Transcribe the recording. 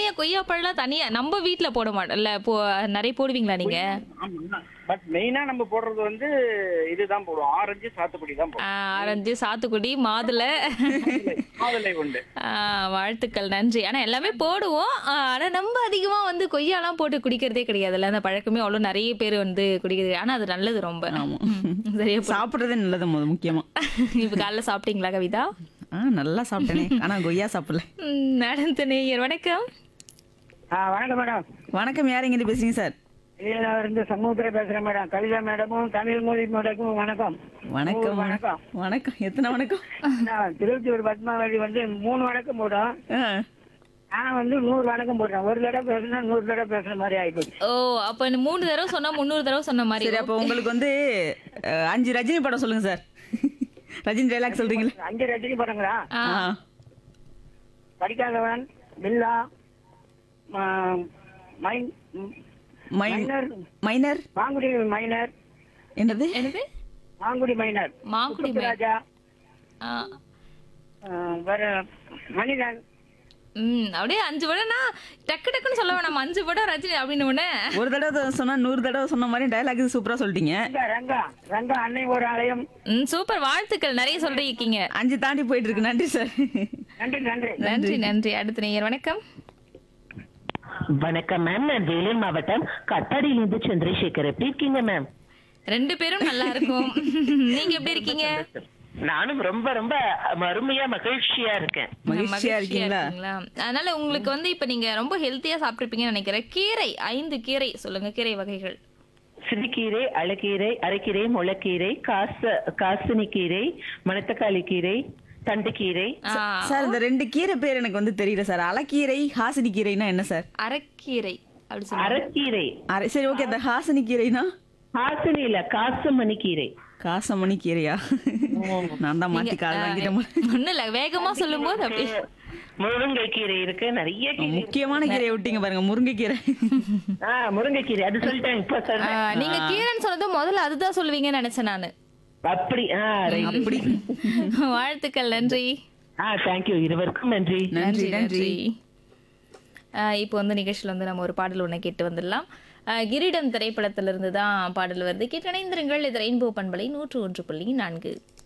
தனியா கொய்யா பழம்லாம் தனியா நம்ம வீட்ல போட மாட்டோம்ல போ நிறைய போடுவீங்களா நீங்க ஆமா பட் மெயினா நம்ம போடுறது வந்து இதுதான் போடுவோம் ஆரஞ்சு சாத்துக்குடி தான் போடுவோம் ஆ, ஆரஞ்சு சாத்துக்குடி மாதுளை மாதுளை உண்டு ஆ, வாழ்த்துக்கள் நன்றி ஆனா எல்லாமே போடுவோம் ஆ, ஆனா நம்ம அதிகமா வந்து கொய்யாலாம் போட்டு குடிக்கிறதே கிடையாதுல்ல அந்த பழக்கமே அவ்வளவு நிறைய பேர் வந்து குடிக்கிறது ஆனா அது நல்லது ரொம்ப ஆமா. ம், சரியா போ- சாப்பிடுறதே நல்லது முத முக்கியமா இப்ப காலைல சாப்பிட்டீங்களா கவிதா ஆ நல்லா சாப்பிட்டேனே ஆனா கொய்யா சாப்பிடல ம், நடந்த நேயர் வணக்கம் வணக்கம் மேடம் வணக்கம் யார் இருந்து பேசுறீங்க சார் நான் இருந்து சமூகத்துல பேசுறேன் மேடம் கவிதா மேடமும் தமிழ் மொழி மேடமும் வணக்கம் வணக்கம் மூணு வணக்கம் வணக்கம் எத்தனை வணக்கம் நான் திருவத்தூர் பத்மாவதி வந்து மூணு வணக்கம் போடும் ஆ, நான் வந்து நூறு வணக்கம் போடுறேன் ஒரு தடவை பேசுனா நூறு தடவை பேசுற மாதிரி ஆயிப்போச்சு ஓ அப்ப இந்த மூணு தடவை சொன்னா முந்நூறு தடவை சொன்ன மாதிரி சரி அப்போ உங்களுக்கு வந்து அஹ், அஞ்சு ரஜினி படம் சொல்லுங்க சார் ரஜினி டைலாக் சொல்றீங்களா அஞ்சு ரஜினி படங்களா ஆ, ஆ படிக்காதவன் பில்லா ம- மைன் மைன் மைனர் மைனர் மாங்குடி மைனர் என்னது என்னது மாங்குடி மைனர் மாங்குடி மை- ராஜா ஆ, வேற மனிதன் ம் அப்படியே அஞ்சு படம்னா டக்கு டக்குன்னு சொல்ல வேணாம் அஞ்சு படம் ரஜினி அப்படின்னு உடனே ஒரு தடவை சொன்னா நூறு தடவை சொன்ன மாதிரி டைலாக் சூப்பரா சொல்லிட்டீங்க ரங்கா ரங்கா ரங்கா அன்னை ஒரு ஆலயம் ம் சூப்பர் வாழ்த்துக்கள் நிறைய சொல்றீங்க அஞ்சு தாண்டி போயிட்டு இருக்கு நன்றி சார் நன்றி நன்றி நன்றி நன்றி அடுத்த நேயர் வணக்கம் வணக்கம் மேம் நான் வேலூர் மாவட்டம் கட்டாடியிலிருந்து சந்திரசேகர் எப்படி இருக்கீங்க மேம் ரெண்டு பேரும் நல்லா இருக்கும் நீங்க எப்படி இருக்கீங்க நானும் ரொம்ப ரொம்ப அருமையா மகிழ்ச்சியா இருக்கேன் மகிழ்ச்சியா இருக்கீங்களா அதனால உங்களுக்கு வந்து இப்ப நீங்க ரொம்ப ஹெல்த்தியா சாப்பிட்டுருப்பீங்கன்னு நினைக்கிறேன் கீரை ஐந்து கீரை சொல்லுங்க கீரை வகைகள் சிறுகீரை அழகீரை அரைக்கீரை முளைக்கீரை காசு காசினி கீரை மணத்தக்காளி கீரை தண்டுக்கீரை ஆ, சார் இந்த ரெண்டு கீரை பேர் எனக்கு வந்து தெரியல சார் அலக்கீரை ஹாசினி கீரைனா என்ன சார் அரைக்கீரை அப்படி சொல்லுங்க அரைக்கீரை அரை சரி ஓகே அந்த ஹாசினி கீரைனா ஹாசினி இல்ல காசு மணிக்கீரை காசமணி கீரையா நான் தான் மாத்தி கால் வாங்கிட்டேன் ஒண்ணு இல்ல வேகமா சொல்லும் போது அப்படி முருங்கை கீரை இருக்கு நிறைய கீரை முக்கியமான கீரையை விட்டீங்க பாருங்க முருங்கைக்கீரை ஆ முருங்கைக்கீரை அது சொல்லிட்டேன் இப்ப ஆ, சொல்றேன் நீங்க கீரைன்னு சொன்னது முதல்ல அதுதான் சொல்லுவீங்கன்னு நினைச்சேன் நானு அப்படி ஆ ரைட் அப்படி வாழ்த்துக்கள் நன்றி ஆ தேங்க்யூ இருவருக்கும் நன்றி நன்றி நன்றி ஆஹ் இப்போ வந்து நிகழ்ச்சியில் வந்து நம்ம ஒரு பாடல் ஒன்று கேட்டு வந்துடலாம் ஆஹ் கிரீடம் திரைப்படத்திலிருந்து தான் பாடல் வருது கேட்டு இணைந்திருங்கள் இது ரெயின்போ பண்பலை நூற்று ஒன்று புள்ளி நான்கு